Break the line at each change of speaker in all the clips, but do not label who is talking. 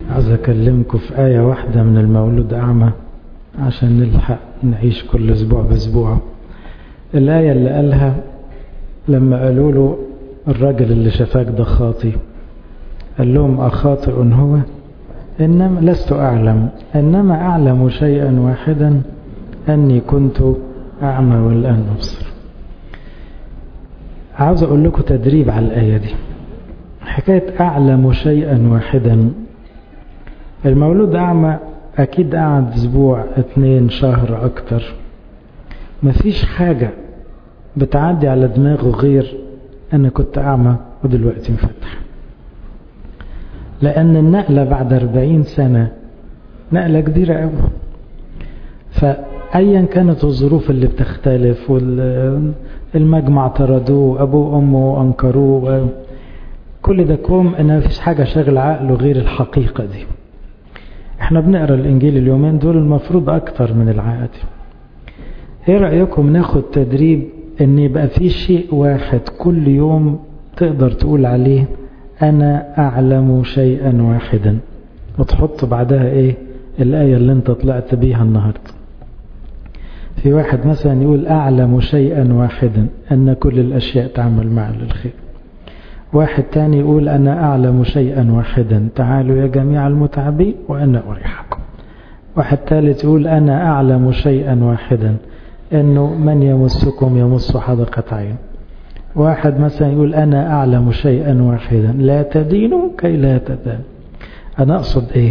عاوز أكلمكم في آية واحدة من المولود أعمى عشان نلحق نعيش كل أسبوع بأسبوع الآية اللي قالها لما قالوا له الراجل اللي شفاك ده خاطي قال لهم أخاطئ هو إنما لست أعلم إنما أعلم شيئا واحدا أني كنت أعمى والآن أبصر عاوز أقول لكم تدريب على الآية دي حكاية أعلم شيئا واحدا المولود أعمى أكيد قعد أسبوع اتنين شهر أكتر مفيش حاجة بتعدي على دماغه غير أنا كنت أعمى ودلوقتي مفتح لأن النقلة بعد أربعين سنة نقلة كبيرة أوي فأيا كانت الظروف اللي بتختلف والمجمع طردوه أبوه وأمه أنكروه كل ده كوم إن مفيش حاجة شغل عقله غير الحقيقة دي احنا بنقرا الانجيل اليومين دول المفروض اكتر من العادي ايه رايكم ناخد تدريب ان يبقى في شيء واحد كل يوم تقدر تقول عليه انا اعلم شيئا واحدا وتحط بعدها ايه الايه اللي انت طلعت بيها النهارده في واحد مثلا يقول اعلم شيئا واحدا ان كل الاشياء تعمل معا للخير واحد تاني يقول أنا أعلم شيئا واحدا تعالوا يا جميع المتعبين وأنا أريحكم واحد ثالث يقول أنا أعلم شيئا واحدا أنه من يمسكم يمس حدقة عين واحد مثلا يقول أنا أعلم شيئا واحدا لا تدينوا كي لا تدان أنا أقصد إيه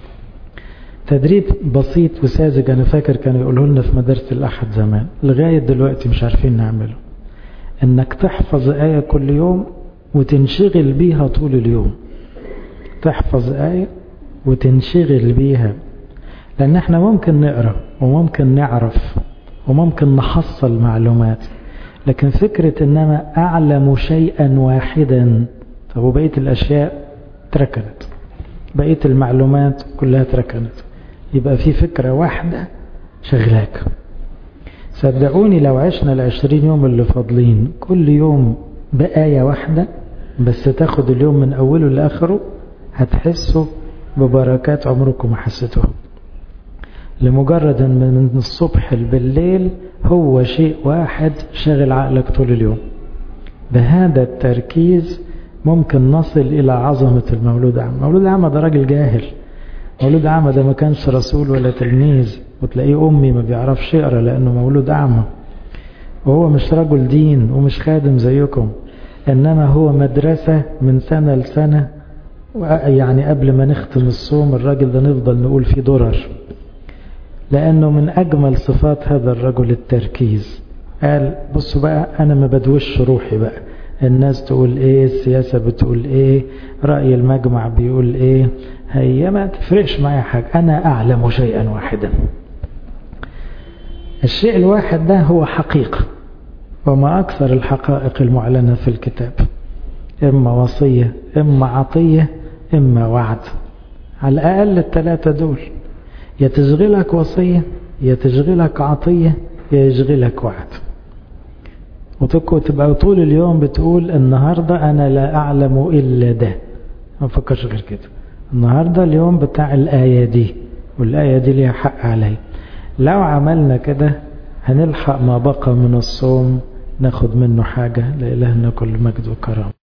تدريب بسيط وساذج أنا فاكر كانوا يقولوا لنا في مدرسة الأحد زمان لغاية دلوقتي مش عارفين نعمله إنك تحفظ آية كل يوم وتنشغل بيها طول اليوم تحفظ آية وتنشغل بيها لأن احنا ممكن نقرأ وممكن نعرف وممكن نحصل معلومات لكن فكرة انما اعلم شيئا واحدا طب وبقية الاشياء تركنت بقية المعلومات كلها تركنت يبقى في فكرة واحدة شغلاك صدقوني لو عشنا العشرين يوم اللي فاضلين كل يوم بآية واحدة بس تاخد اليوم من أوله لآخره هتحسوا ببركات عمركم ما حسيتوها لمجرد ان من الصبح بالليل هو شيء واحد شاغل عقلك طول اليوم بهذا التركيز ممكن نصل إلى عظمة المولود أعمى المولود أعمى ده راجل جاهل مولود أعمى ده ما كانش رسول ولا تلميذ وتلاقيه أمي ما بيعرفش يقرأ لأنه مولود أعمى وهو مش رجل دين ومش خادم زيكم إنما هو مدرسة من سنة لسنة يعني قبل ما نختم الصوم الراجل ده نفضل نقول فيه درر لأنه من أجمل صفات هذا الرجل التركيز قال بصوا بقى أنا ما بدوش روحي بقى الناس تقول إيه السياسة بتقول إيه رأي المجمع بيقول إيه هي ما تفرقش معايا حاجة أنا أعلم شيئا واحدا الشيء الواحد ده هو حقيقة وما أكثر الحقائق المعلنة في الكتاب إما وصية إما عطية إما وعد على الأقل الثلاثة دول يا تشغلك وصية يا تشغلك عطية يا يشغلك وعد وتبقى طول اليوم بتقول النهاردة أنا لا أعلم إلا ده ما فكرش غير كده النهاردة اليوم بتاع الآية دي والآية دي ليها حق علي لو عملنا كده هنلحق ما بقى من الصوم ناخد منه حاجة لإلهنا كل مجد وكرم